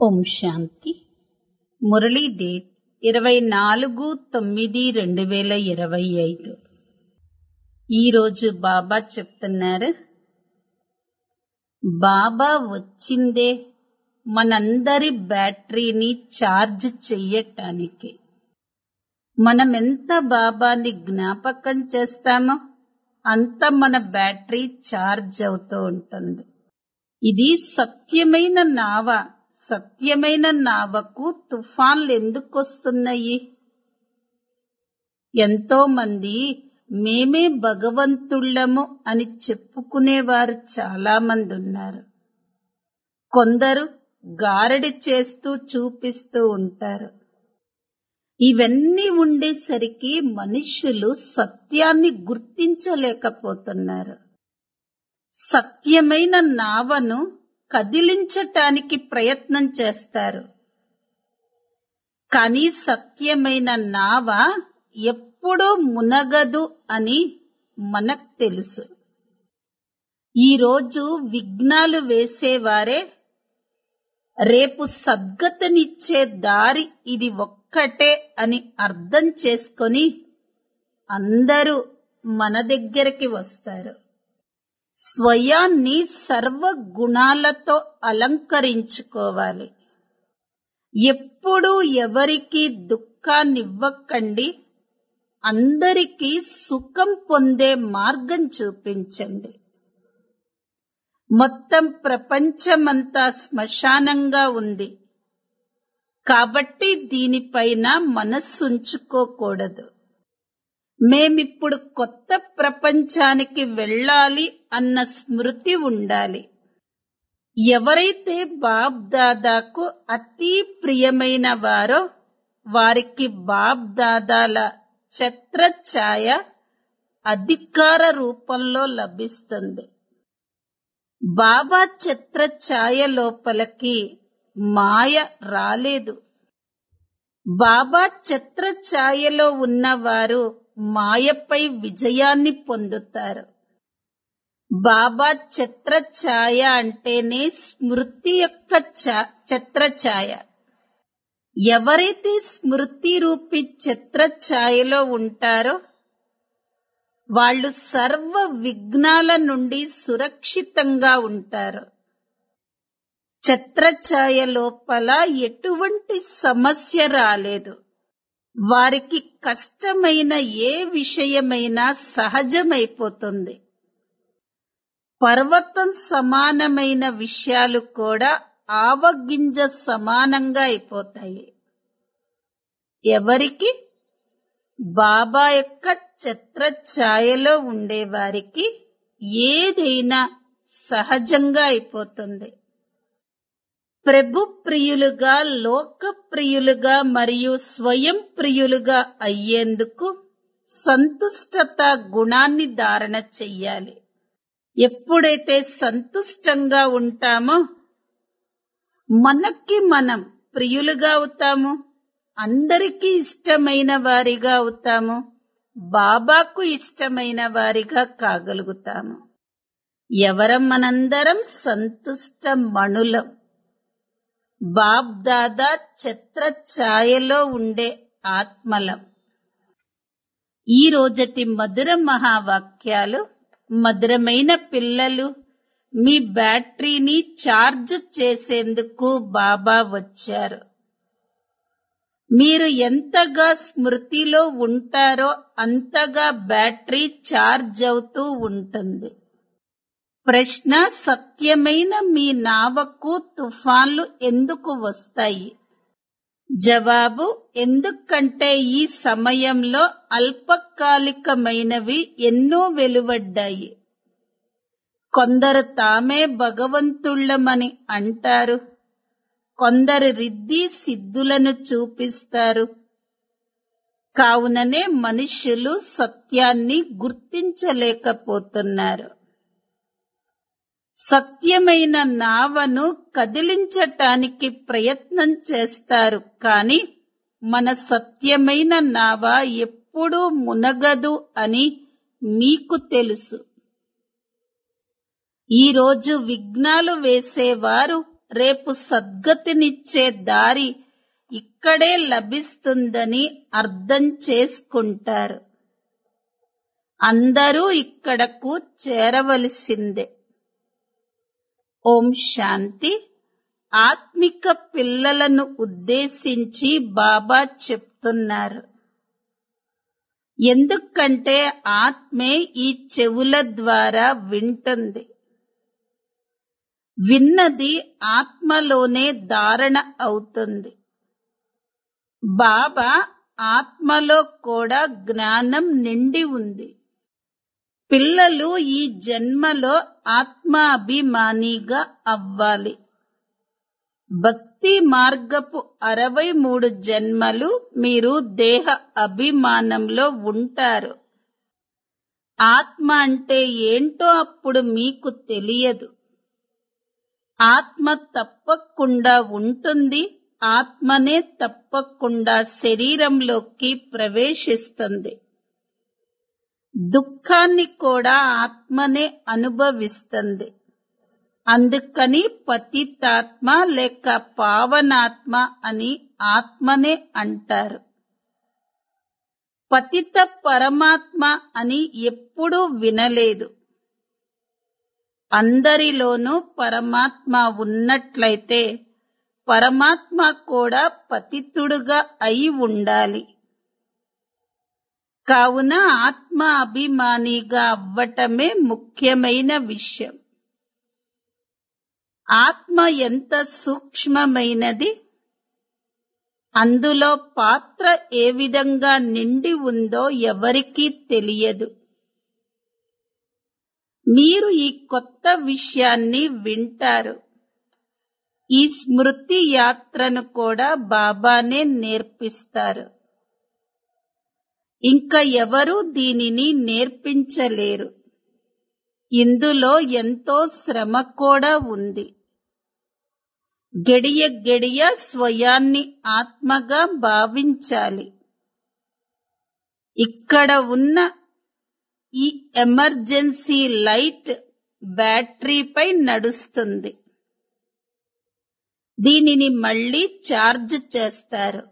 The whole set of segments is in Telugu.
ఓం శాంతి మురళీ డేట్ ఇరవై నాలుగు తొమ్మిది రెండు వేల ఇరవై ఐదు ఈరోజు బాబా చెప్తున్నారు బాబా వచ్చిందే మనందరి బ్యాటరీని ఛార్జ్ చెయ్యటానికి మనం ఎంత బాబాని జ్ఞాపకం చేస్తామో అంత మన బ్యాటరీ ఛార్జ్ అవుతూ ఉంటుంది ఇది సత్యమైన నావ సత్యమైన నావకు తుఫాన్లు ఎందుకు వస్తున్నాయి ఎంతో మంది మేమే భగవంతుళ్ళము అని చెప్పుకునేవారు చాలా మంది ఉన్నారు కొందరు గారడి చేస్తూ చూపిస్తూ ఉంటారు ఇవన్నీ ఉండేసరికి మనుష్యులు సత్యాన్ని గుర్తించలేకపోతున్నారు సత్యమైన నావను కదిలించటానికి ప్రయత్నం చేస్తారు కానీ సత్యమైన నావ ఎప్పుడూ మునగదు అని మనకు తెలుసు ఈరోజు విఘ్నాలు వేసేవారే రేపు సద్గతనిచ్చే దారి ఇది ఒక్కటే అని అర్థం చేసుకొని అందరూ మన దగ్గరికి వస్తారు స్వయాన్ని సర్వ గుణాలతో అలంకరించుకోవాలి ఎప్పుడూ ఎవరికి దుఃఖాన్నివ్వకండి అందరికీ సుఖం పొందే మార్గం చూపించండి మొత్తం ప్రపంచమంతా శ్మశానంగా ఉంది కాబట్టి దీనిపైన మనస్సుంచుకోకూడదు మేమిప్పుడు కొత్త ప్రపంచానికి వెళ్ళాలి అన్న స్మృతి ఉండాలి ఎవరైతే బాబ్ దాదాకు అతి ప్రియమైన వారో వారికి బాబ్ దాదాల ఛత్రఛాయ అధికార రూపంలో లభిస్తుంది బాబా ఛత్రఛాయ లోపలికి మాయ రాలేదు బాబా ఛత్రఛాయలో ఉన్నవారు మాయపై విజయాన్ని పొందుతారు బాబా ఛత్రఛాయ అంటేనే స్మృతి యొక్క ఛత్రఛాయ ఎవరైతే స్మృతి రూపి ఛత్రఛాయలో ఉంటారో వాళ్ళు సర్వ విఘ్నాల నుండి సురక్షితంగా ఉంటారు ఛత్రఛాయ లోపల ఎటువంటి సమస్య రాలేదు వారికి కష్టమైన ఏ విషయమైనా సహజమైపోతుంది పర్వతం సమానమైన విషయాలు కూడా ఆవగింజ సమానంగా అయిపోతాయి ఎవరికి బాబా యొక్క ఛత్రఛాయలో ఉండేవారికి ఏదైనా సహజంగా అయిపోతుంది ప్రభు ప్రియులుగా లోక ప్రియులుగా మరియు స్వయం ప్రియులుగా అయ్యేందుకు సంతుష్టత గుణాన్ని ధారణ చెయ్యాలి ఎప్పుడైతే సంతుష్టంగా ఉంటామో మనకి మనం ప్రియులుగా అవుతాము అందరికీ ఇష్టమైన వారిగా అవుతాము బాబాకు ఇష్టమైన వారిగా కాగలుగుతాము ఎవరం మనందరం సంతుష్ట మణులం బాబ్ దాదా ఛత్ర ఛాయలో ఉండే ఆత్మలం ఈ రోజటి మధుర మహావాక్యాలు మధురమైన పిల్లలు మీ బ్యాటరీని ఛార్జ్ చేసేందుకు బాబా వచ్చారు మీరు ఎంతగా స్మృతిలో ఉంటారో అంతగా బ్యాటరీ ఛార్జ్ అవుతూ ఉంటుంది ప్రశ్న సత్యమైన మీ నావకు తుఫాన్లు ఎందుకు వస్తాయి జవాబు ఎందుకంటే ఈ సమయంలో అల్పకాలికమైనవి ఎన్నో వెలువడ్డాయి కొందరు తామే భగవంతుళ్ళమని అంటారు కొందరు రిద్ది సిద్ధులను చూపిస్తారు కావుననే మనుష్యులు సత్యాన్ని గుర్తించలేకపోతున్నారు సత్యమైన నావను కదిలించటానికి ప్రయత్నం చేస్తారు కాని మన సత్యమైన నావ ఎప్పుడూ మునగదు అని మీకు తెలుసు ఈరోజు విఘ్నాలు వేసేవారు రేపు సద్గతినిచ్చే దారి ఇక్కడే లభిస్తుందని అర్థం చేసుకుంటారు అందరూ ఇక్కడకు చేరవలసిందే ఓం శాంతి ఆత్మిక పిల్లలను ఉద్దేశించి బాబా చెప్తున్నారు ఎందుకంటే ఆత్మే ఈ చెవుల ద్వారా వింటుంది విన్నది ఆత్మలోనే ధారణ అవుతుంది బాబా ఆత్మలో కూడా జ్ఞానం నిండి ఉంది పిల్లలు ఈ జన్మలో ఆత్మాభిమానిగా అవ్వాలి భక్తి మార్గపు అరవై మూడు జన్మలు మీరు దేహ అభిమానంలో ఉంటారు ఆత్మ అంటే ఏంటో అప్పుడు మీకు తెలియదు ఆత్మ తప్పకుండా ఉంటుంది ఆత్మనే తప్పకుండా శరీరంలోకి ప్రవేశిస్తుంది దుఃఖాన్ని కూడా ఆత్మనే అనుభవిస్తుంది అందుకని పతితాత్మ లేక పావనాత్మ అని ఆత్మనే అంటారు పతిత పరమాత్మ అని ఎప్పుడూ వినలేదు అందరిలోనూ పరమాత్మ ఉన్నట్లయితే పరమాత్మ కూడా పతితుడుగా అయి ఉండాలి కావున ఆత్మ అభిమానిగా అవ్వటమే ముఖ్యమైన విషయం ఆత్మ ఎంత సూక్ష్మమైనది అందులో పాత్ర ఏ విధంగా నిండి ఉందో ఎవరికీ తెలియదు మీరు ఈ కొత్త విషయాన్ని వింటారు ఈ స్మృతి యాత్రను కూడా బాబానే నేర్పిస్తారు ఇంకా ఎవరు దీనిని నేర్పించలేరు ఇందులో ఎంతో శ్రమ కూడా ఉంది గడియ గడియ స్వయాన్ని ఆత్మగా భావించాలి ఇక్కడ ఉన్న ఈ ఎమర్జెన్సీ లైట్ బ్యాటరీపై నడుస్తుంది దీనిని మళ్ళీ ఛార్జ్ చేస్తారు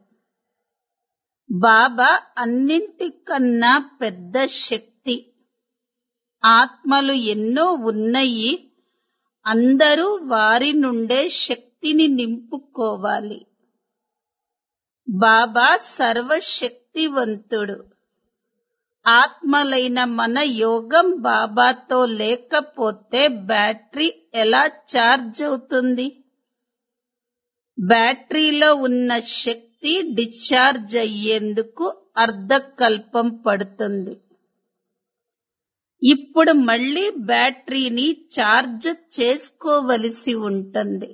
బాబా అన్నింటికన్నా పెద్ద శక్తి ఆత్మలు ఎన్నో ఉన్నాయి అందరూ వారి నుండే శక్తిని నింపుకోవాలి బాబా సర్వశక్తివంతుడు ఆత్మలైన మన యోగం బాబాతో లేకపోతే బ్యాటరీ ఎలా ఛార్జ్ అవుతుంది బ్యాటరీలో ఉన్న శక్తి డిశ్చార్జ్ అయ్యేందుకు అర్ధకల్పం పడుతుంది ఇప్పుడు మళ్ళీ బ్యాటరీని ఛార్జ్ చేసుకోవలసి ఉంటుంది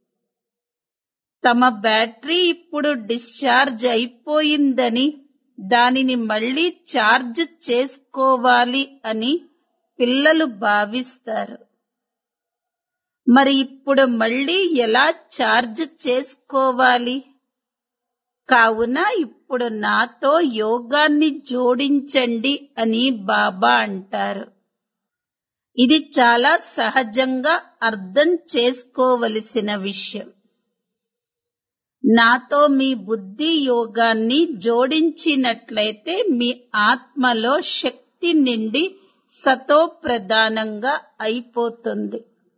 తమ బ్యాటరీ ఇప్పుడు డిశ్చార్జ్ అయిపోయిందని దానిని మళ్ళీ ఛార్జ్ చేసుకోవాలి అని పిల్లలు భావిస్తారు మరి ఇప్పుడు మళ్ళీ ఎలా ఛార్జ్ చేసుకోవాలి కావున ఇప్పుడు నాతో యోగాన్ని జోడించండి అని బాబా అంటారు ఇది చాలా సహజంగా అర్థం చేసుకోవలసిన విషయం నాతో మీ బుద్ధి యోగాన్ని జోడించినట్లయితే మీ ఆత్మలో శక్తి నిండి సతో ప్రధానంగా అయిపోతుంది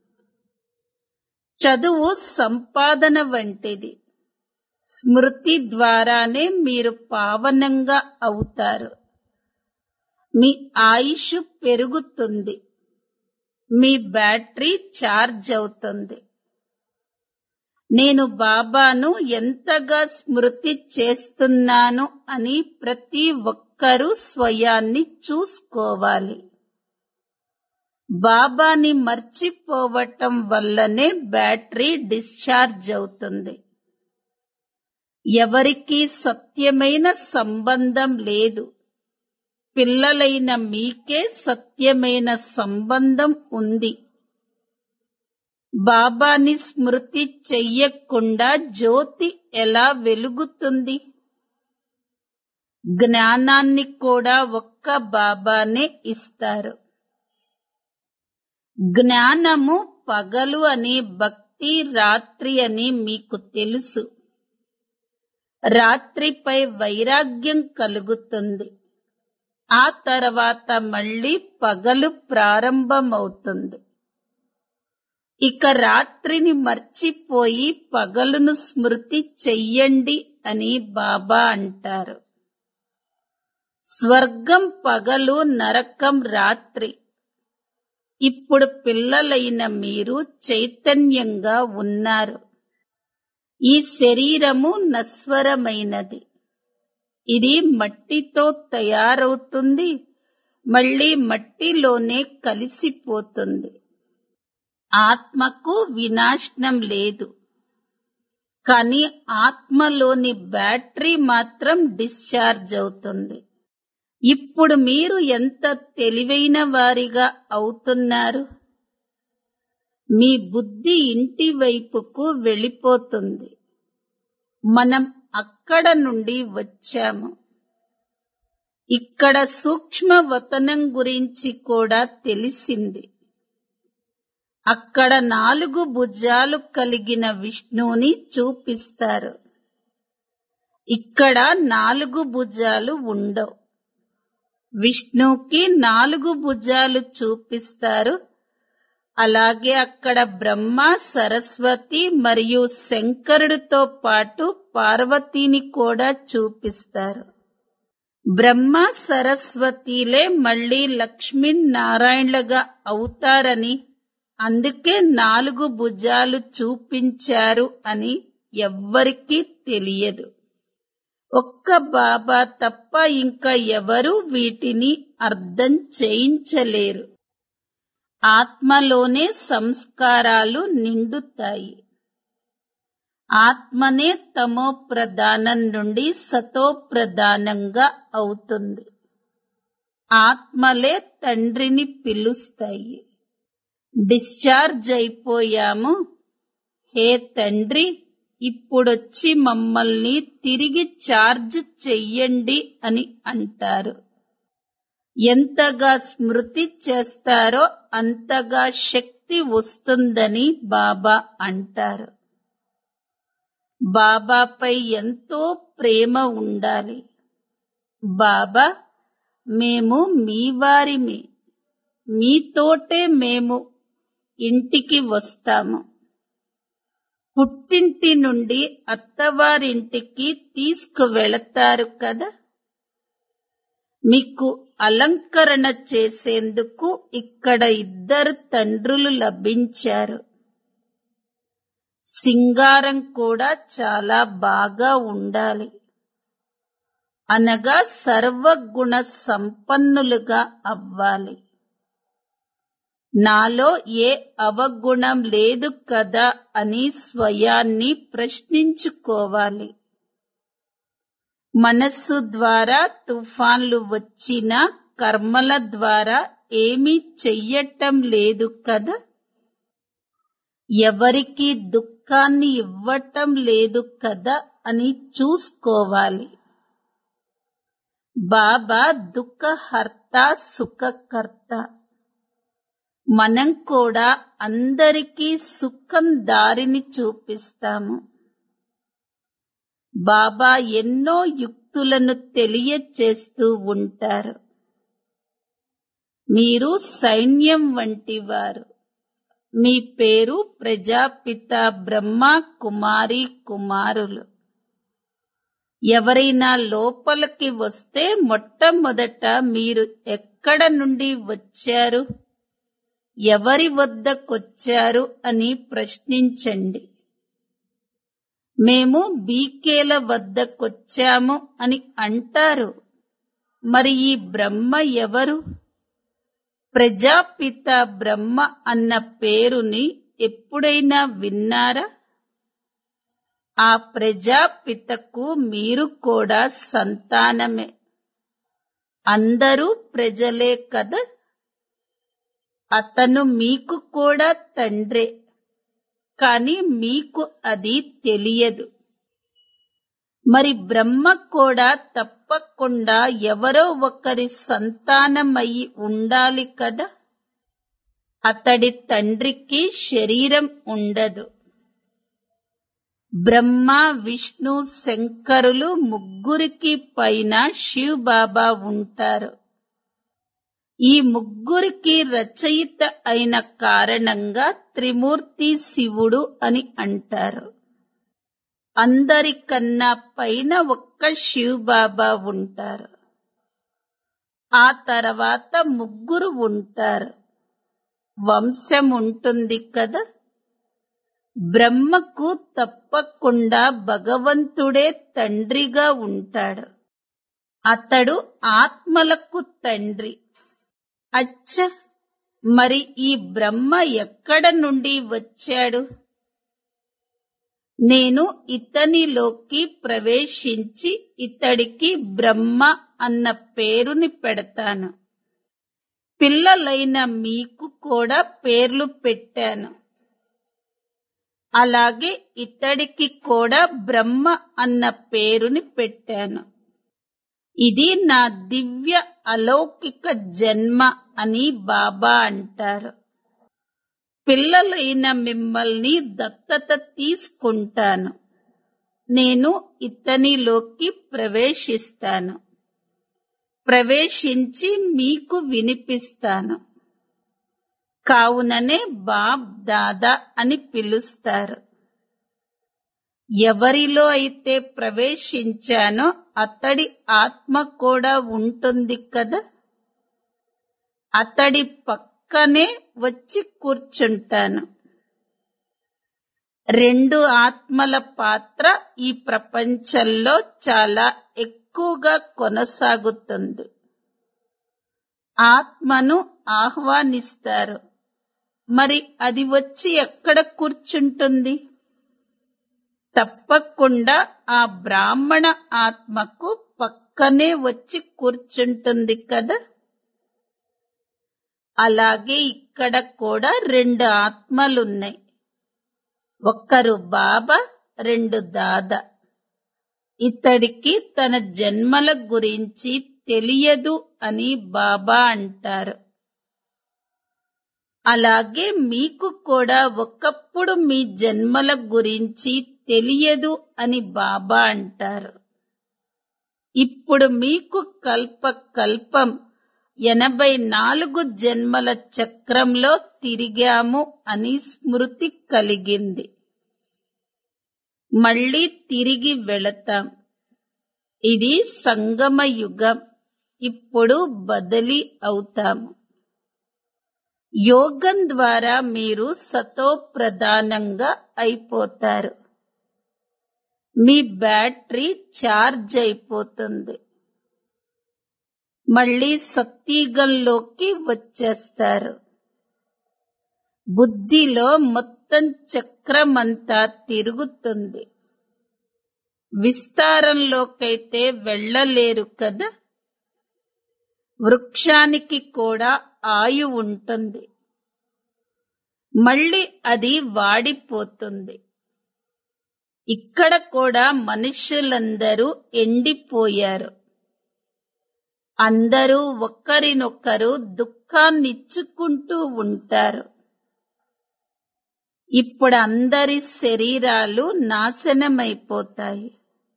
చదువు సంపాదన వంటిది స్మృతి ద్వారానే మీరు పావనంగా అవుతారు మీ ఆయుష్ పెరుగుతుంది మీ బ్యాటరీ ఛార్జ్ అవుతుంది నేను బాబాను ఎంతగా స్మృతి చేస్తున్నాను అని ప్రతి ఒక్కరూ స్వయాన్ని చూసుకోవాలి బాబాని మర్చిపోవటం వల్లనే బ్యాటరీ డిశ్చార్జ్ అవుతుంది ఎవరికీ సత్యమైన సంబంధం లేదు పిల్లలైన మీకే సత్యమైన సంబంధం ఉంది బాబాని స్మృతి చెయ్యకుండా జ్యోతి ఎలా వెలుగుతుంది జ్ఞానాన్ని కూడా ఒక్క బాబానే ఇస్తారు జ్ఞానము పగలు అని భక్తి భక్తి రాత్రి అని మీకు తెలుసు రాత్రిపై వైరాగ్యం కలుగుతుంది ఆ తర్వాత మళ్ళీ పగలు ప్రారంభమవుతుంది ఇక రాత్రిని మర్చిపోయి పగలును స్మృతి చెయ్యండి అని బాబా అంటారు స్వర్గం పగలు నరకం రాత్రి ఇప్పుడు పిల్లలైన మీరు చైతన్యంగా ఉన్నారు ఈ శరీరము నశ్వరమైనది ఇది మట్టితో తయారవుతుంది మళ్ళీ మట్టిలోనే కలిసిపోతుంది ఆత్మకు వినాశనం లేదు కానీ ఆత్మలోని బ్యాటరీ మాత్రం డిశ్చార్జ్ అవుతుంది ఇప్పుడు మీరు ఎంత తెలివైన వారిగా అవుతున్నారు మీ బుద్ధి ఇంటి వైపుకు వెళ్ళిపోతుంది మనం అక్కడ నుండి వచ్చాము ఇక్కడ సూక్ష్మ వతనం గురించి కూడా తెలిసింది అక్కడ నాలుగు భుజాలు కలిగిన విష్ణువుని చూపిస్తారు ఇక్కడ నాలుగు భుజాలు ఉండవు విష్ణువుకి నాలుగు భుజాలు చూపిస్తారు అలాగే అక్కడ బ్రహ్మ సరస్వతి మరియు శంకరుడితో పాటు పార్వతీని కూడా చూపిస్తారు బ్రహ్మ సరస్వతిలే మళ్ళీ లక్ష్మీనారాయణలుగా అవుతారని అందుకే నాలుగు భుజాలు చూపించారు అని ఎవ్వరికీ తెలియదు ఒక్క బాబా తప్ప ఇంకా ఎవరు వీటిని అర్థం చేయించలేరు ఆత్మలోనే సంస్కారాలు నిండుతాయి ఆత్మనే తమో ప్రధానం నుండి సతో ప్రధానంగా అవుతుంది ఆత్మలే తండ్రిని పిలుస్తాయి డిశ్చార్జ్ అయిపోయాము హే తండ్రి ఇప్పుడొచ్చి మమ్మల్ని తిరిగి ఛార్జ్ చెయ్యండి అని అంటారు ఎంతగా స్మృతి చేస్తారో అంతగా శక్తి వస్తుందని బాబా అంటారు బాబాపై ఎంతో ప్రేమ ఉండాలి బాబా మేము మీ వారిమి మీతోటే మేము ఇంటికి వస్తాము పుట్టింటి నుండి అత్తవారింటికి తీసుకువెళతారు కదా మీకు అలంకరణ చేసేందుకు ఇక్కడ ఇద్దరు తండ్రులు లభించారు సింగారం కూడా చాలా బాగా ఉండాలి అనగా సర్వగుణ సంపన్నులుగా అవ్వాలి నాలో ఏ అవగుణం లేదు కదా అని స్వయాన్ని ప్రశ్నించుకోవాలి మనస్సు ద్వారా తుఫాన్లు వచ్చినా కర్మల ద్వారా ఏమీ చెయ్యటం లేదు కదా ఎవరికి దుఃఖాన్ని ఇవ్వటం లేదు కదా అని చూసుకోవాలి బాబా దుఃఖహర్త సుఖకర్త మనం కూడా అందరికీ సుఖం దారిని చూపిస్తాము బాబా ఎన్నో యుక్తులను తెలియచేస్తూ ఉంటారు మీరు సైన్యం వంటి వారు మీ పేరు ప్రజాపిత బ్రహ్మ కుమారి కుమారులు ఎవరైనా లోపలికి వస్తే మొట్టమొదట మీరు ఎక్కడ నుండి వచ్చారు ఎవరి వద్దకొచ్చారు అని ప్రశ్నించండి మేము బీకేల వద్దకొచ్చాము అని అంటారు మరి ఈ బ్రహ్మ ఎవరు ప్రజాపిత బ్రహ్మ అన్న పేరుని ఎప్పుడైనా విన్నారా ఆ ప్రజాపితకు మీరు కూడా సంతానమే అందరూ ప్రజలే కదా అతను మీకు కూడా తండ్రే కానీ మీకు అది తెలియదు మరి బ్రహ్మ కూడా తప్పకుండా ఎవరో ఒకరి సంతానమయి ఉండాలి కదా అతడి తండ్రికి శరీరం ఉండదు బ్రహ్మ విష్ణు శంకరులు ముగ్గురికి పైన శివ్ బాబా ఉంటారు ఈ ముగ్గురికి రచయిత అయిన కారణంగా త్రిమూర్తి శివుడు అని అంటారు అందరికన్నా పైన ఒక్క శివ్ బాబా ఉంటారు ఆ తర్వాత ముగ్గురు ఉంటారు వంశం ఉంటుంది కదా బ్రహ్మకు తప్పకుండా భగవంతుడే తండ్రిగా ఉంటాడు అతడు ఆత్మలకు తండ్రి అచ్చ మరి ఈ బ్రహ్మ ఎక్కడ నుండి వచ్చాడు నేను ఇతనిలోకి ప్రవేశించి ఇతడికి బ్రహ్మ అన్న పేరుని పెడతాను పిల్లలైన మీకు కూడా పేర్లు పెట్టాను అలాగే ఇతడికి కూడా బ్రహ్మ అన్న పేరుని పెట్టాను ఇది నా దివ్య అలౌకిక జన్మ అని బాబా అంటారు పిల్లలైన మిమ్మల్ని దత్తత తీసుకుంటాను నేను ఇతనిలోకి ప్రవేశిస్తాను ప్రవేశించి మీకు వినిపిస్తాను కావుననే బాబ్ దాదా అని పిలుస్తారు ఎవరిలో అయితే ప్రవేశించానో అతడి ఆత్మ కూడా ఉంటుంది కదా అతడి పక్కనే వచ్చి కూర్చుంటాను రెండు ఆత్మల పాత్ర ఈ ప్రపంచంలో చాలా ఎక్కువగా కొనసాగుతుంది ఆత్మను ఆహ్వానిస్తారు మరి అది వచ్చి ఎక్కడ కూర్చుంటుంది తప్పకుండా ఆ బ్రాహ్మణ ఆత్మకు పక్కనే వచ్చి కూర్చుంటుంది కదా అలాగే ఇక్కడ కూడా రెండు ఆత్మలున్నాయి ఒక్కరు బాబా రెండు దాదా ఇతడికి తన జన్మల గురించి తెలియదు అని బాబా అంటారు అలాగే మీకు కూడా ఒకప్పుడు మీ జన్మల గురించి తెలియదు అని బాబా అంటారు ఇప్పుడు మీకు కల్ప కల్పం ఎనభై నాలుగు జన్మల చక్రంలో తిరిగాము అని స్మృతి కలిగింది మళ్ళీ తిరిగి వెళతాం ఇది సంగమ యుగం ఇప్పుడు బదిలీ అవుతాము యోగం ద్వారా మీరు సతో ప్రధానంగా అయిపోతారు మీ బ్యాటరీ ఛార్జ్ అయిపోతుంది మళ్ళీ సత్యగంలోకి వచ్చేస్తారు బుద్ధిలో మొత్తం చక్రమంతా తిరుగుతుంది విస్తారంలోకైతే వెళ్ళలేరు కదా వృక్షానికి కూడా ఆయు ఉంటుంది మళ్ళీ అది వాడిపోతుంది ఇక్కడ కూడా మనుషులందరూ ఎండిపోయారు అందరూ ఒకరినొకరు దుఃఖాన్నిచ్చుకుంటూ ఉంటారు ఇప్పుడు అందరి శరీరాలు నాశనమైపోతాయి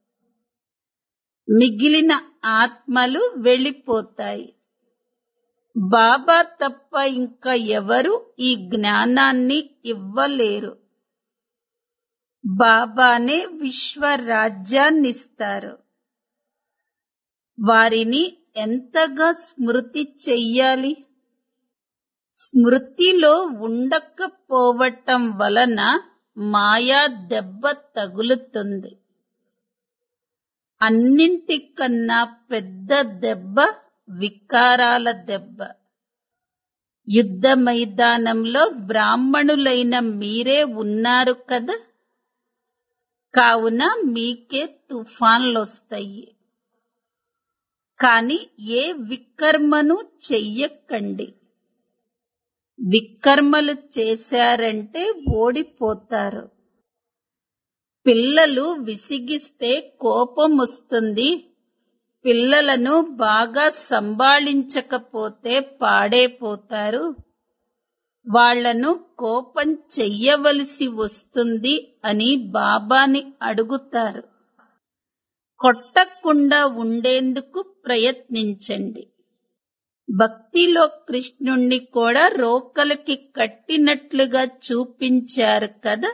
మిగిలిన ఆత్మలు వెళ్ళిపోతాయి బాబా తప్ప ఇంకా ఎవరు ఈ జ్ఞానాన్ని ఇవ్వలేరు బాబానే విశ్వరాజ్యాన్నిస్తారు వారిని ఎంతగా స్మృతి చెయ్యాలి స్మృతిలో ఉండకపోవటం వలన మాయా దెబ్బ తగులుతుంది అన్నింటికన్నా పెద్ద దెబ్బ వికారాల దెబ్బ యుద్ధ మైదానంలో బ్రాహ్మణులైన మీరే ఉన్నారు కదా కావున మీకే తుఫాన్లొస్తాయి కాని ఏ వికర్మను చెయ్యకండి వికర్మలు చేశారంటే ఓడిపోతారు పిల్లలు విసిగిస్తే కోపం వస్తుంది పిల్లలను బాగా సంభాళించకపోతే పాడైపోతారు వాళ్లను కోపం చెయ్యవలసి వస్తుంది అని బాబాని అడుగుతారు కొట్టకుండా ఉండేందుకు ప్రయత్నించండి భక్తిలో కృష్ణుణ్ణి కూడా రోకలకి కట్టినట్లుగా చూపించారు కదా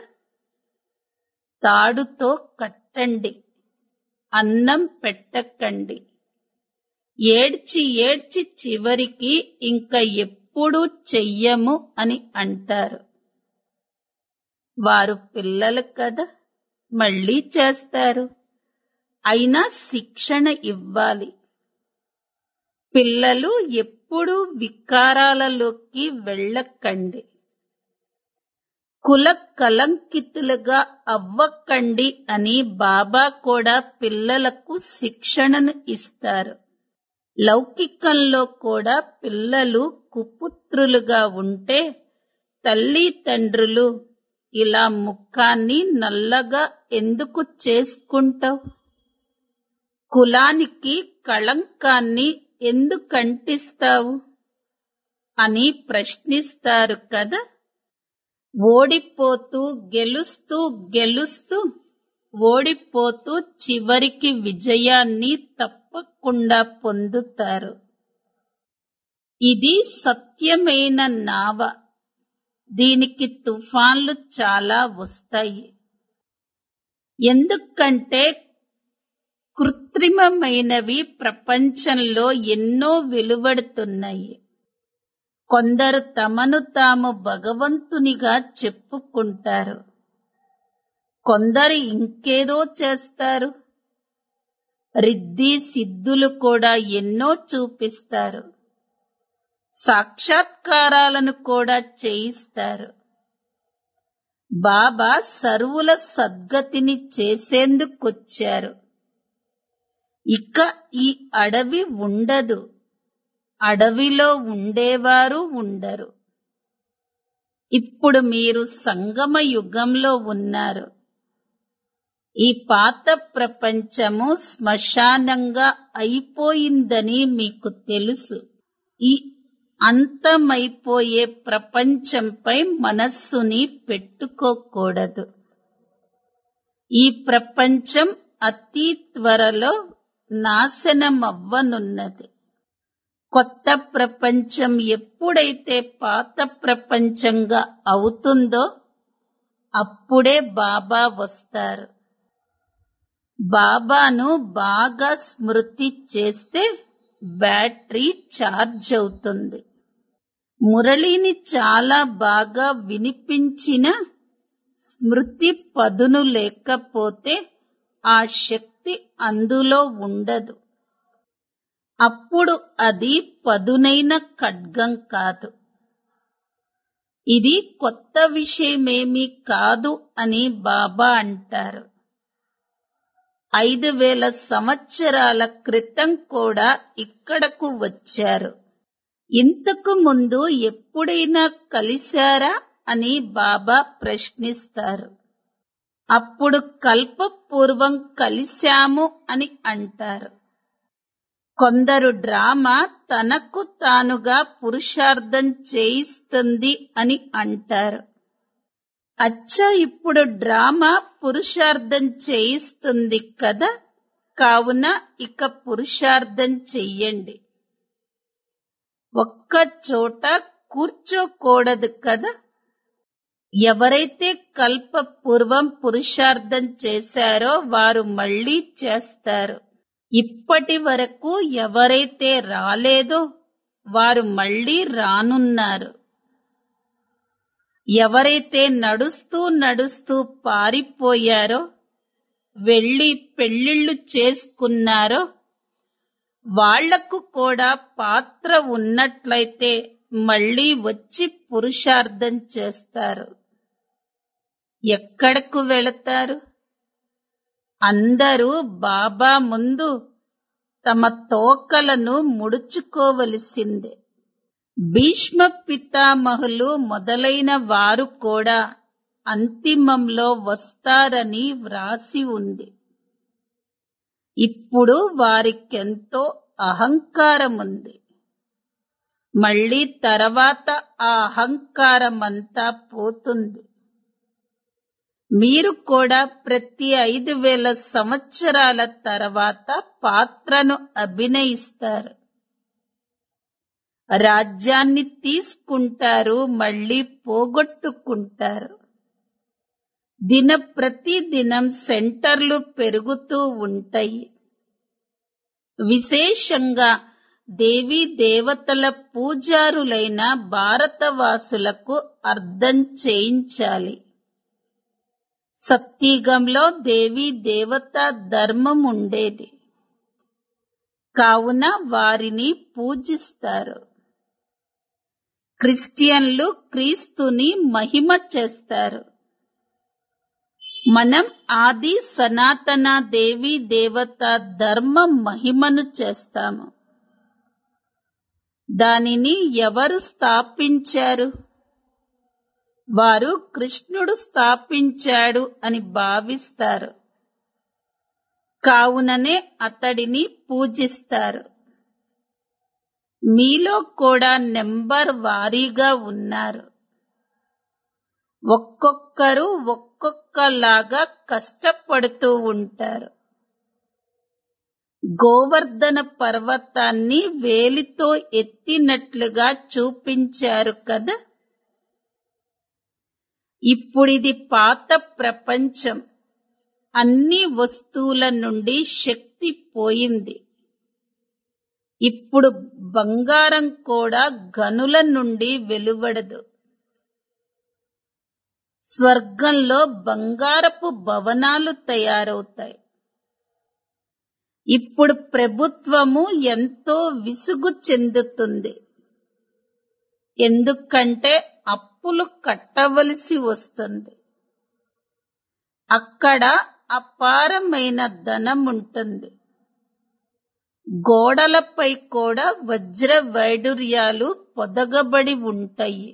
తాడుతో కట్టండి అన్నం పెట్టకండి ఏడ్చి ఏడ్చి చివరికి ఇంకా ఎప్పుడూ చెయ్యము అని అంటారు వారు పిల్లలు కదా మళ్ళీ చేస్తారు అయినా శిక్షణ ఇవ్వాలి పిల్లలు ఎప్పుడూ వికారాలలోకి వెళ్ళకండి కుల కలంకితులుగా అవ్వకండి అని బాబా కూడా పిల్లలకు శిక్షణను ఇస్తారు లౌకికంలో కూడా పిల్లలు కుపుత్రులుగా ఉంటే తల్లి తండ్రులు ఇలా ముఖాన్ని నల్లగా ఎందుకు చేసుకుంటావు కులానికి కళంకాన్ని ఎందుకంటిస్తావు అని ప్రశ్నిస్తారు కదా ఓడిపోతూ గెలుస్తూ గెలుస్తూ ఓడిపోతూ చివరికి విజయాన్ని తప్పకుండా పొందుతారు ఇది సత్యమైన నావ దీనికి తుఫాన్లు చాలా వస్తాయి ఎందుకంటే కృత్రిమమైనవి ప్రపంచంలో ఎన్నో వెలువడుతున్నాయి కొందరు తమను తాము భగవంతునిగా చెప్పుకుంటారు కొందరు ఇంకేదో చేస్తారు రిద్ది సిద్ధులు కూడా ఎన్నో చూపిస్తారు సాక్షాత్కారాలను కూడా చేయిస్తారు బాబా సర్వుల సద్గతిని చేసేందుకొచ్చారు ఇక ఈ అడవి ఉండదు అడవిలో ఉండేవారు ఉండరు ఇప్పుడు మీరు సంగమ యుగంలో ఉన్నారు ఈ పాత ప్రపంచము శ్మశానంగా అయిపోయిందని మీకు తెలుసు ఈ అంతమైపోయే ప్రపంచంపై మనస్సుని పెట్టుకోకూడదు ఈ ప్రపంచం అతి త్వరలో నాశనమవ్వనున్నది కొత్త ప్రపంచం ఎప్పుడైతే పాత ప్రపంచంగా అవుతుందో అప్పుడే బాబా వస్తారు బాబాను బాగా స్మృతి చేస్తే బ్యాటరీ ఛార్జ్ అవుతుంది మురళిని చాలా బాగా వినిపించిన స్మృతి పదును లేకపోతే ఆ శక్తి అందులో ఉండదు అప్పుడు అది పదునైన ఖడ్గం కాదు ఇది కొత్త విషయమేమీ కాదు అని బాబా అంటారు ఐదు వేల సంవత్సరాల క్రితం కూడా ఇక్కడకు వచ్చారు ఇంతకు ముందు ఎప్పుడైనా కలిశారా అని బాబా ప్రశ్నిస్తారు అప్పుడు కల్పపూర్వం కలిశాము అని అంటారు కొందరు డ్రామా తనకు తానుగా పురుషార్థం చేయిస్తుంది అని అంటారు అచ్చా ఇప్పుడు డ్రామా పురుషార్థం చేయిస్తుంది కదా కావున ఇక పురుషార్థం చెయ్యండి ఒక్క చోట కూర్చోకూడదు కదా ఎవరైతే కల్ప పూర్వం పురుషార్థం చేశారో వారు మళ్ళీ చేస్తారు ఇప్పటి వరకు ఎవరైతే రాలేదో వారు మళ్ళీ రానున్నారు ఎవరైతే నడుస్తూ నడుస్తూ పారిపోయారో వెళ్లి పెళ్లిళ్లు చేసుకున్నారో వాళ్లకు కూడా పాత్ర ఉన్నట్లయితే మళ్ళీ వచ్చి పురుషార్థం చేస్తారు ఎక్కడకు వెళతారు అందరూ బాబా ముందు తమ తోకలను ముడుచుకోవలసిందే భీష్మ పితామహులు మొదలైన వారు కూడా అంతిమంలో వస్తారని వ్రాసి ఉంది ఇప్పుడు వారికెంతో అహంకారం ఉంది మళ్ళీ తర్వాత ఆ అహంకారమంతా పోతుంది మీరు కూడా ప్రతి ఐదు వేల సంవత్సరాల తర్వాత పాత్రను అభినయిస్తారు రాజ్యాన్ని తీసుకుంటారు మళ్ళీ పోగొట్టుకుంటారు దిన ప్రతి దినం సెంటర్లు పెరుగుతూ ఉంటాయి విశేషంగా దేవీ దేవతల పూజారులైన భారతవాసులకు అర్థం చేయించాలి సత్యుగంలో దేవీ దేవత ధర్మం ఉండేది కావున వారిని పూజిస్తారు క్రిస్టియన్లు క్రీస్తుని మహిమ చేస్తారు మనం ఆది సనాతన దేవి దేవత ధర్మ మహిమను చేస్తాము దానిని ఎవరు స్థాపించారు వారు కృష్ణుడు స్థాపించాడు అని భావిస్తారు కావుననే అతడిని పూజిస్తారు మీలో కూడా నెంబర్ వారీగా ఉన్నారు ఒక్కొక్కరు ఒక్కొక్కలాగా కష్టపడుతూ ఉంటారు గోవర్ధన పర్వతాన్ని వేలితో ఎత్తినట్లుగా చూపించారు కదా ఇప్పుడిది పాత ప్రపంచం అన్ని వస్తువుల నుండి శక్తి పోయింది ఇప్పుడు బంగారం కూడా గనుల నుండి వెలువడదు స్వర్గంలో బంగారపు భవనాలు తయారవుతాయి ఇప్పుడు ప్రభుత్వము ఎంతో విసుగు చెందుతుంది ఎందుకంటే అప్పులు కట్టవలసి వస్తుంది అక్కడ అపారమైన ధనం ఉంటుంది గోడలపై కూడా వజ్ర వైడూర్యాలు పొదగబడి ఉంటాయి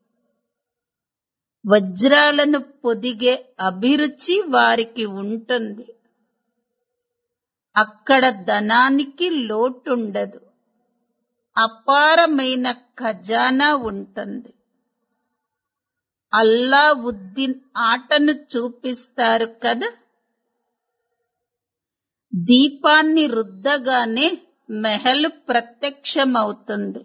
వజ్రాలను పొదిగే అభిరుచి వారికి ఉంటుంది అక్కడ ధనానికి లోటుండదు అపారమైన ఖజానా ఉంటుంది అల్లా ఉద్దీన్ ఆటను చూపిస్తారు కదా దీపాన్ని రుద్దగానే మెహల్ ప్రత్యక్షమవుతుంది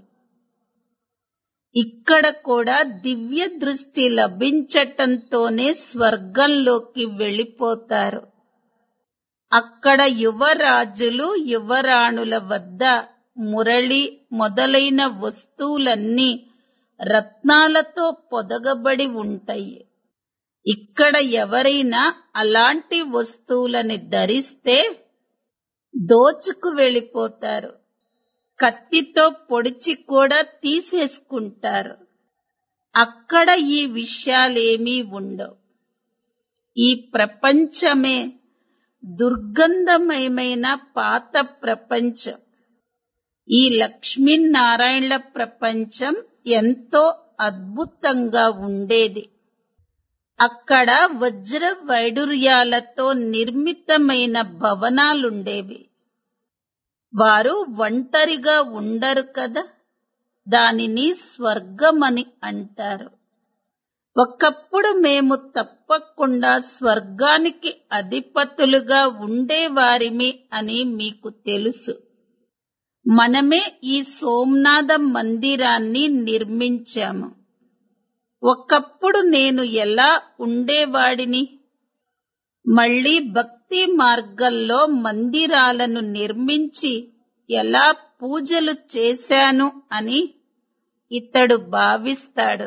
ఇక్కడ కూడా దివ్య దృష్టి లభించటంతోనే స్వర్గంలోకి వెళ్ళిపోతారు అక్కడ యువరాజులు యువరాణుల వద్ద మురళి మొదలైన వస్తువులన్నీ రత్నాలతో పొదగబడి ఉంటాయి ఇక్కడ ఎవరైనా అలాంటి వస్తువులని ధరిస్తే దోచుకు వెళ్ళిపోతారు కత్తితో పొడిచి కూడా తీసేసుకుంటారు అక్కడ ఈ విషయాలేమీ ఉండవు ఈ ప్రపంచమే దుర్గంధమయమైన పాత ప్రపంచం ఈ లక్ష్మీనారాయణల ప్రపంచం ఎంతో అద్భుతంగా ఉండేది అక్కడ వజ్ర వైడూర్యాలతో నిర్మితమైన భవనాలుండేవి వారు ఒంటరిగా ఉండరు కదా దానిని స్వర్గమని అంటారు ఒకప్పుడు మేము తప్పకుండా స్వర్గానికి అధిపతులుగా ఉండేవారిమి అని మీకు తెలుసు మనమే ఈ సోమనాథ మందిరాన్ని నిర్మించాము ఒకప్పుడు నేను ఎలా ఉండేవాడిని మళ్ళీ భక్తి మార్గంలో మందిరాలను నిర్మించి ఎలా పూజలు చేశాను అని ఇతడు భావిస్తాడు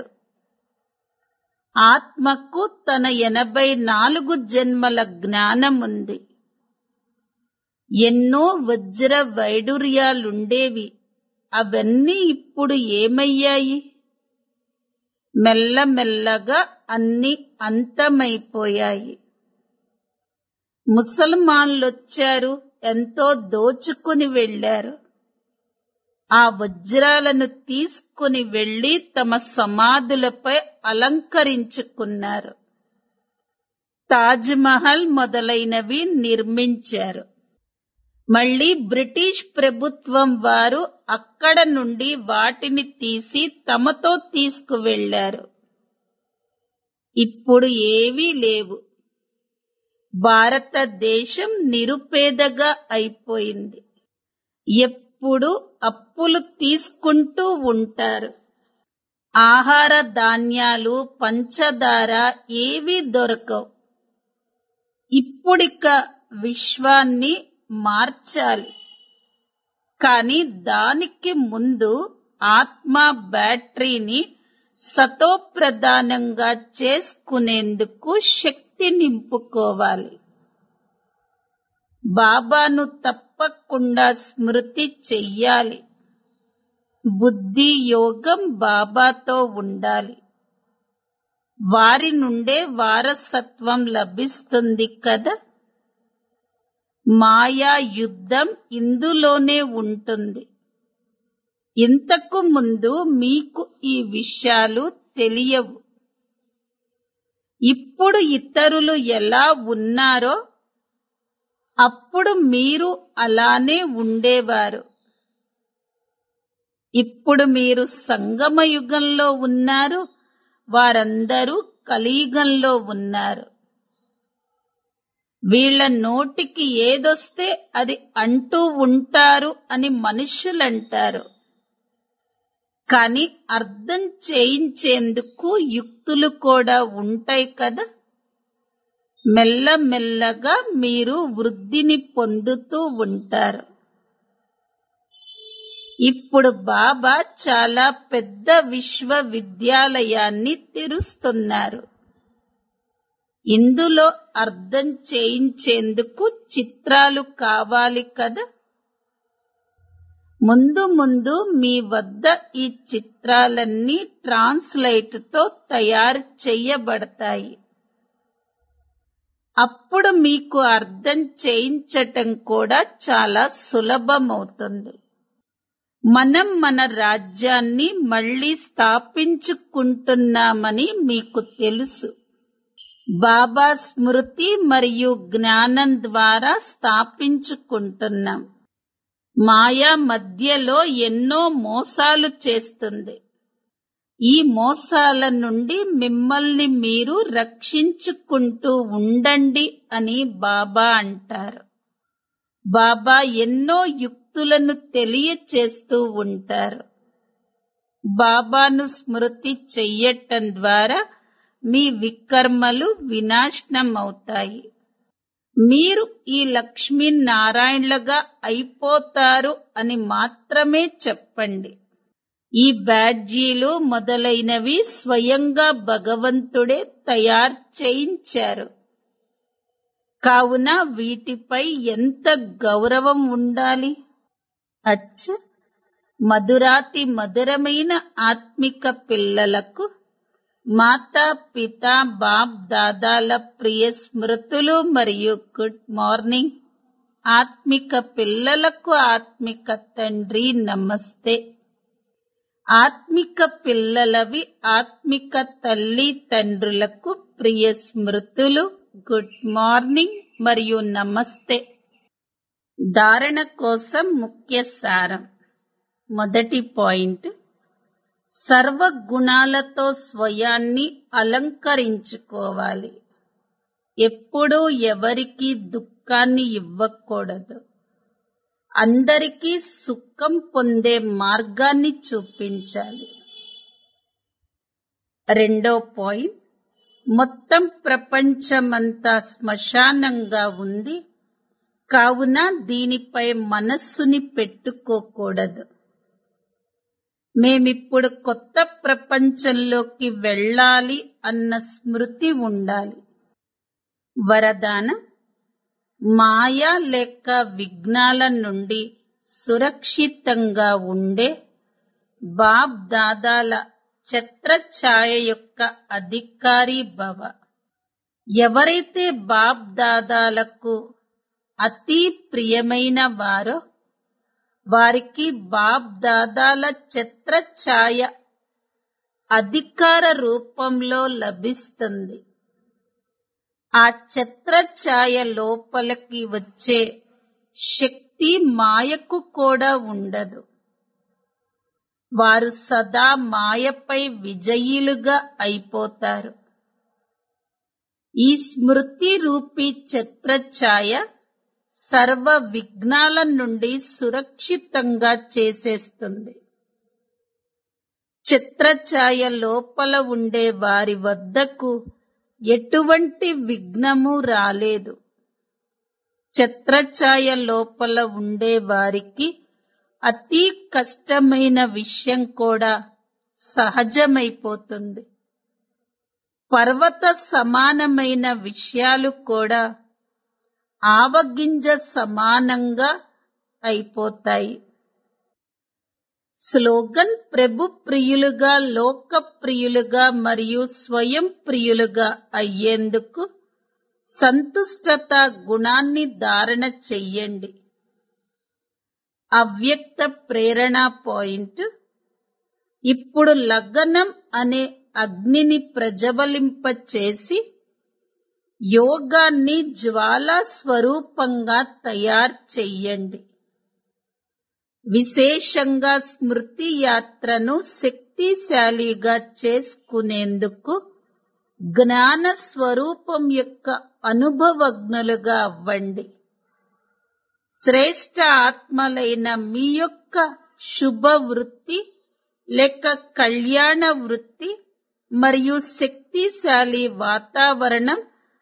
ఆత్మకు తన ఎనభై నాలుగు జన్మల జ్ఞానముంది ఎన్నో వజ్ర వైడూర్యాలుండేవి అవన్నీ ఇప్పుడు ఏమయ్యాయి మెల్లమెల్లగా అన్ని అంతమైపోయాయి ముసల్మాన్లొచ్చారు ఎంతో దోచుకుని వెళ్లారు ఆ వజ్రాలను తీసుకుని వెళ్లి తమ సమాధులపై అలంకరించుకున్నారు తాజ్ మహల్ మొదలైనవి నిర్మించారు మళ్ళీ బ్రిటిష్ ప్రభుత్వం వారు అక్కడ నుండి వాటిని తీసి తమతో తీసుకువెళ్లారు ఇప్పుడు ఏవీ లేవు భారతదేశం నిరుపేదగా అయిపోయింది ఎప్పుడు అప్పులు తీసుకుంటూ ఉంటారు ఆహార ధాన్యాలు పంచదార ఏవీ దొరకవు ఇప్పుడిక విశ్వాన్ని మార్చాలి కానీ దానికి ముందు ఆత్మ బ్యాటరీని సతోప్రధానంగా చేసుకునేందుకు శక్తి నింపుకోవాలి బాబాను తప్పకుండా స్మృతి చెయ్యాలి బుద్ధి యోగం బాబాతో ఉండాలి వారి నుండే వారసత్వం లభిస్తుంది కదా మాయా యుద్ధం ఇందులోనే ఉంటుంది ఇంతకు ముందు మీకు ఈ విషయాలు తెలియవు ఇప్పుడు ఇతరులు ఎలా ఉన్నారో అప్పుడు మీరు అలానే ఉండేవారు ఇప్పుడు మీరు సంగమ యుగంలో ఉన్నారు వారందరూ కలియుగంలో ఉన్నారు వీళ్ళ నోటికి ఏదొస్తే అది అంటూ ఉంటారు అని మనుషులంటారు కానీ అర్థం చేయించేందుకు యుక్తులు కూడా ఉంటాయి కదా మెల్లమెల్లగా మీరు వృద్ధిని పొందుతూ ఉంటారు ఇప్పుడు బాబా చాలా పెద్ద విశ్వవిద్యాలయాన్ని తెరుస్తున్నారు ఇందులో అర్థం చేయించేందుకు చిత్రాలు కావాలి కదా ముందు ముందు మీ వద్ద ఈ చిత్రాలన్నీ ట్రాన్స్లైట్ తో తయారు చేయబడతాయి అప్పుడు మీకు అర్థం చేయించటం కూడా చాలా సులభమవుతుంది మనం మన రాజ్యాన్ని మళ్ళీ స్థాపించుకుంటున్నామని మీకు తెలుసు బాబా స్మృతి మరియు జ్ఞానం ద్వారా స్థాపించుకుంటున్నాం మాయా మధ్యలో ఎన్నో మోసాలు చేస్తుంది ఈ మోసాల నుండి మిమ్మల్ని మీరు రక్షించుకుంటూ ఉండండి అని బాబా అంటారు బాబా ఎన్నో యుక్తులను తెలియచేస్తూ ఉంటారు బాబాను స్మృతి చెయ్యటం ద్వారా మీ వికర్మలు వినాశనం అవుతాయి మీరు ఈ లక్ష్మీనారాయణలుగా అయిపోతారు అని మాత్రమే చెప్పండి ఈ బ్యాడ్జీలు మొదలైనవి స్వయంగా భగవంతుడే తయారు చేయించారు కావున వీటిపై ఎంత గౌరవం ఉండాలి అచ్చ మధురాతి మధురమైన ఆత్మిక పిల్లలకు మాతా పిత బాప్ దాదాల ప్రియ స్మృతులు మరియు గుడ్ మార్నింగ్ ఆత్మిక పిల్లలకు ఆత్మిక తండ్రి నమస్తే ఆత్మిక పిల్లలవి ఆత్మిక తల్లి తండ్రులకు ప్రియ స్మృతులు గుడ్ మార్నింగ్ మరియు నమస్తే ధారణ కోసం ముఖ్య సారం మొదటి పాయింట్ సర్వ గుణాలతో స్వయాన్ని అలంకరించుకోవాలి ఎప్పుడూ ఎవరికి దుఃఖాన్ని ఇవ్వకూడదు అందరికీ సుఖం పొందే మార్గాన్ని చూపించాలి రెండో పాయింట్ మొత్తం ప్రపంచమంతా శ్మశానంగా ఉంది కావున దీనిపై మనస్సుని పెట్టుకోకూడదు మేమిప్పుడు కొత్త ప్రపంచంలోకి వెళ్ళాలి అన్న స్మృతి ఉండాలి వరదానం మాయ లేక విఘ్నాల నుండి సురక్షితంగా ఉండే బాబ్ దాదాల ఛత్రఛాయ యొక్క అధికారి భవ ఎవరైతే బాబ్ దాదాలకు అతి ప్రియమైన వారో వారికి బాబ్ దాదాల ఛత్రఛాయ అధికార రూపంలో లభిస్తుంది ఆ ఛత్రఛాయ లోపలికి వచ్చే శక్తి శక్తి మాయకు కూడా ఉండదు వారు సదా మాయపై విజయీలుగా అయిపోతారు ఈ స్మృతి రూపీ ఛత్రఛాయ సర్వ విఘ్నాల నుండి సురక్షితంగా చేసేస్తుంది ఛత్రఛాయ లోపల ఉండే వారి వద్దకు ఎటువంటి విఘ్నము రాలేదు ఛత్రఛాయ లోపల ఉండే వారికి అతి కష్టమైన విషయం కూడా సహజమైపోతుంది పర్వత సమానమైన విషయాలు కూడా ఆవగింజ సమానంగా అయిపోతాయి స్లోగన్ ప్రభు ప్రియులుగా లోక ప్రియులుగా మరియు స్వయం ప్రియులుగా అయ్యేందుకు సంతుష్టత గుణాన్ని ధారణ చెయ్యండి అవ్యక్త ప్రేరణ పాయింట్ ఇప్పుడు లగ్నం అనే అగ్నిని ప్రజ్వలింపచేసి యోగాన్ని జ్వాలా స్వరూపంగా తయారు చెయ్యండి విశేషంగా స్మృతి యాత్రను శక్తిశాలిగా చేసుకునేందుకు జ్ఞాన స్వరూపం యొక్క అనుభవజ్ఞులుగా అవ్వండి శ్రేష్ట ఆత్మలైన మీ యొక్క శుభ వృత్తి లేక కళ్యాణ వృత్తి మరియు శక్తిశాలి వాతావరణం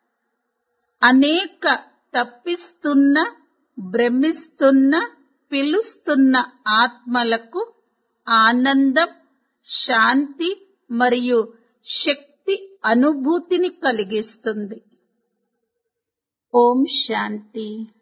అనేక తప్పిస్తున్న భ్రమిస్తున్న పిలుస్తున్న ఆత్మలకు ఆనందం శాంతి మరియు శక్తి అనుభూతిని కలిగిస్తుంది ఓం శాంతి